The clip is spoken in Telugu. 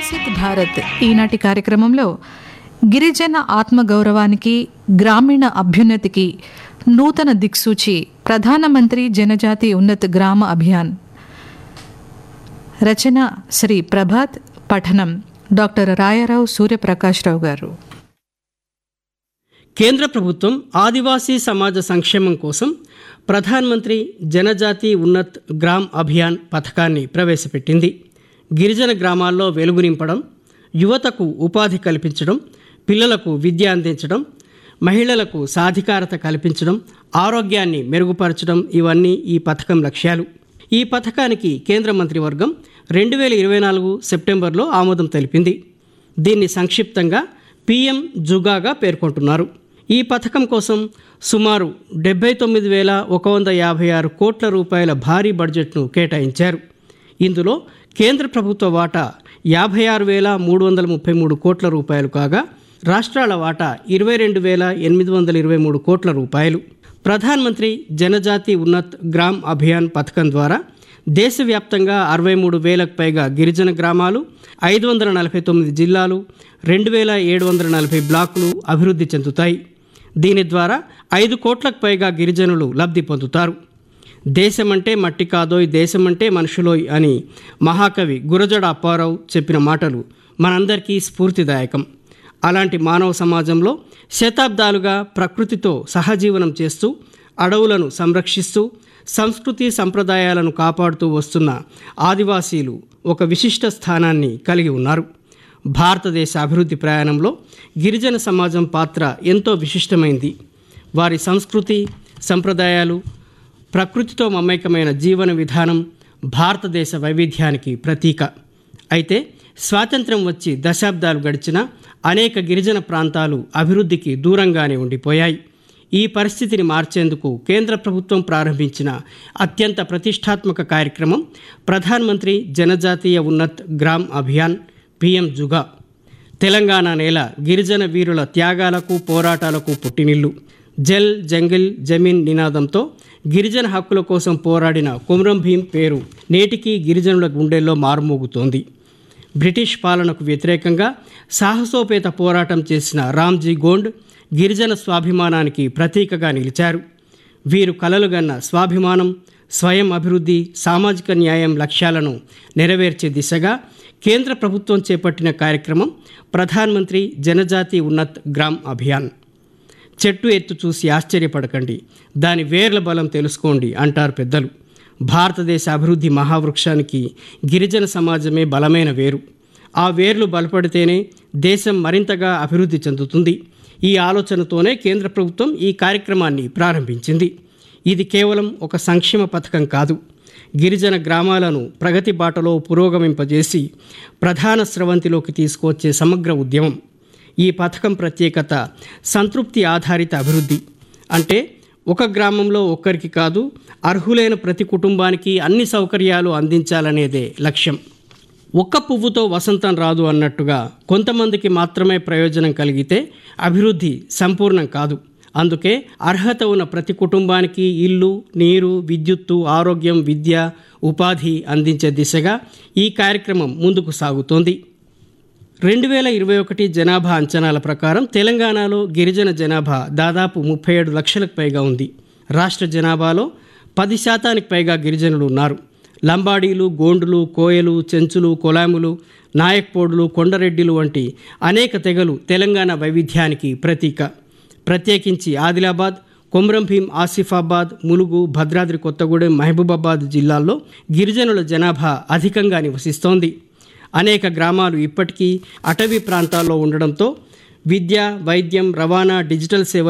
వికసిత్ భారత్ ఈనాటి కార్యక్రమంలో గిరిజన ఆత్మగౌరవానికి గ్రామీణ అభ్యున్నతికి నూతన దిక్సూచి ప్రధానమంత్రి జనజాతి ఉన్నత్ గ్రామ అభియాన్ రచన శ్రీ ప్రభాత్ పఠనం డాక్టర్ రాయారావు సూర్యప్రకాశ్రావు గారు కేంద్ర ప్రభుత్వం ఆదివాసీ సమాజ సంక్షేమం కోసం ప్రధానమంత్రి జనజాతి ఉన్నత్ గ్రామ్ అభియాన్ పథకాన్ని ప్రవేశపెట్టింది గిరిజన గ్రామాల్లో వెలుగు నింపడం యువతకు ఉపాధి కల్పించడం పిల్లలకు విద్య అందించడం మహిళలకు సాధికారత కల్పించడం ఆరోగ్యాన్ని మెరుగుపరచడం ఇవన్నీ ఈ పథకం లక్ష్యాలు ఈ పథకానికి కేంద్ర మంత్రివర్గం రెండు వేల ఇరవై నాలుగు సెప్టెంబర్లో ఆమోదం తెలిపింది దీన్ని సంక్షిప్తంగా పిఎం జుగాగా పేర్కొంటున్నారు ఈ పథకం కోసం సుమారు డెబ్బై తొమ్మిది వేల ఒక వంద యాభై ఆరు కోట్ల రూపాయల భారీ బడ్జెట్ను కేటాయించారు ఇందులో కేంద్ర ప్రభుత్వ వాటా యాభై ఆరు వేల మూడు వందల ముప్పై మూడు కోట్ల రూపాయలు కాగా రాష్ట్రాల వాటా ఇరవై రెండు వేల ఎనిమిది వందల ఇరవై మూడు కోట్ల రూపాయలు ప్రధానమంత్రి జనజాతి ఉన్నత్ గ్రామ్ అభియాన్ పథకం ద్వారా దేశవ్యాప్తంగా అరవై మూడు వేలకు పైగా గిరిజన గ్రామాలు ఐదు వందల నలభై తొమ్మిది జిల్లాలు రెండు వేల ఏడు వందల నలభై బ్లాకులు అభివృద్ధి చెందుతాయి దీని ద్వారా ఐదు కోట్లకు పైగా గిరిజనులు లబ్ధి పొందుతారు దేశమంటే మట్టి కాదోయ్ దేశమంటే మనుషులోయ్ అని మహాకవి గురజడ అప్పారావు చెప్పిన మాటలు మనందరికీ స్ఫూర్తిదాయకం అలాంటి మానవ సమాజంలో శతాబ్దాలుగా ప్రకృతితో సహజీవనం చేస్తూ అడవులను సంరక్షిస్తూ సంస్కృతి సంప్రదాయాలను కాపాడుతూ వస్తున్న ఆదివాసీలు ఒక విశిష్ట స్థానాన్ని కలిగి ఉన్నారు భారతదేశ అభివృద్ధి ప్రయాణంలో గిరిజన సమాజం పాత్ర ఎంతో విశిష్టమైంది వారి సంస్కృతి సంప్రదాయాలు ప్రకృతితో మమైకమైన జీవన విధానం భారతదేశ వైవిధ్యానికి ప్రతీక అయితే స్వాతంత్ర్యం వచ్చి దశాబ్దాలు గడిచినా అనేక గిరిజన ప్రాంతాలు అభివృద్ధికి దూరంగానే ఉండిపోయాయి ఈ పరిస్థితిని మార్చేందుకు కేంద్ర ప్రభుత్వం ప్రారంభించిన అత్యంత ప్రతిష్టాత్మక కార్యక్రమం ప్రధానమంత్రి జనజాతీయ ఉన్నత్ గ్రామ్ అభియాన్ పిఎం జుగా తెలంగాణ నేల గిరిజన వీరుల త్యాగాలకు పోరాటాలకు పుట్టినిల్లు జల్ జంగిల్ జమీన్ నినాదంతో గిరిజన హక్కుల కోసం పోరాడిన కుమ్రం భీం పేరు నేటికీ గిరిజనుల గుండెల్లో మారుమోగుతోంది బ్రిటిష్ పాలనకు వ్యతిరేకంగా సాహసోపేత పోరాటం చేసిన రామ్జీ గోండ్ గిరిజన స్వాభిమానానికి ప్రతీకగా నిలిచారు వీరు కలలుగన్న స్వాభిమానం స్వయం అభివృద్ధి సామాజిక న్యాయం లక్ష్యాలను నెరవేర్చే దిశగా కేంద్ర ప్రభుత్వం చేపట్టిన కార్యక్రమం ప్రధానమంత్రి జనజాతి ఉన్నత్ గ్రామ్ అభియాన్ చెట్టు ఎత్తు చూసి ఆశ్చర్యపడకండి దాని వేర్ల బలం తెలుసుకోండి అంటారు పెద్దలు భారతదేశ అభివృద్ధి మహావృక్షానికి గిరిజన సమాజమే బలమైన వేరు ఆ వేర్లు బలపడితేనే దేశం మరింతగా అభివృద్ధి చెందుతుంది ఈ ఆలోచనతోనే కేంద్ర ప్రభుత్వం ఈ కార్యక్రమాన్ని ప్రారంభించింది ఇది కేవలం ఒక సంక్షేమ పథకం కాదు గిరిజన గ్రామాలను ప్రగతి బాటలో పురోగమింపజేసి ప్రధాన స్రవంతిలోకి తీసుకువచ్చే సమగ్ర ఉద్యమం ఈ పథకం ప్రత్యేకత సంతృప్తి ఆధారిత అభివృద్ధి అంటే ఒక గ్రామంలో ఒక్కరికి కాదు అర్హులైన ప్రతి కుటుంబానికి అన్ని సౌకర్యాలు అందించాలనేదే లక్ష్యం ఒక్క పువ్వుతో వసంతం రాదు అన్నట్టుగా కొంతమందికి మాత్రమే ప్రయోజనం కలిగితే అభివృద్ధి సంపూర్ణం కాదు అందుకే అర్హత ఉన్న ప్రతి కుటుంబానికి ఇల్లు నీరు విద్యుత్తు ఆరోగ్యం విద్య ఉపాధి అందించే దిశగా ఈ కార్యక్రమం ముందుకు సాగుతోంది రెండు వేల ఇరవై ఒకటి జనాభా అంచనాల ప్రకారం తెలంగాణలో గిరిజన జనాభా దాదాపు ముప్పై ఏడు లక్షలకు పైగా ఉంది రాష్ట్ర జనాభాలో పది శాతానికి పైగా గిరిజనులు ఉన్నారు లంబాడీలు గోండులు కోయలు చెంచులు కొలాములు నాయక్పోడులు కొండరెడ్డిలు వంటి అనేక తెగలు తెలంగాణ వైవిధ్యానికి ప్రతీక ప్రత్యేకించి ఆదిలాబాద్ కొమ్రం భీం ఆసిఫాబాద్ ములుగు భద్రాద్రి కొత్తగూడెం మహబూబాబాద్ జిల్లాల్లో గిరిజనుల జనాభా అధికంగా నివసిస్తోంది అనేక గ్రామాలు ఇప్పటికీ అటవీ ప్రాంతాల్లో ఉండడంతో విద్య వైద్యం రవాణా డిజిటల్ సేవ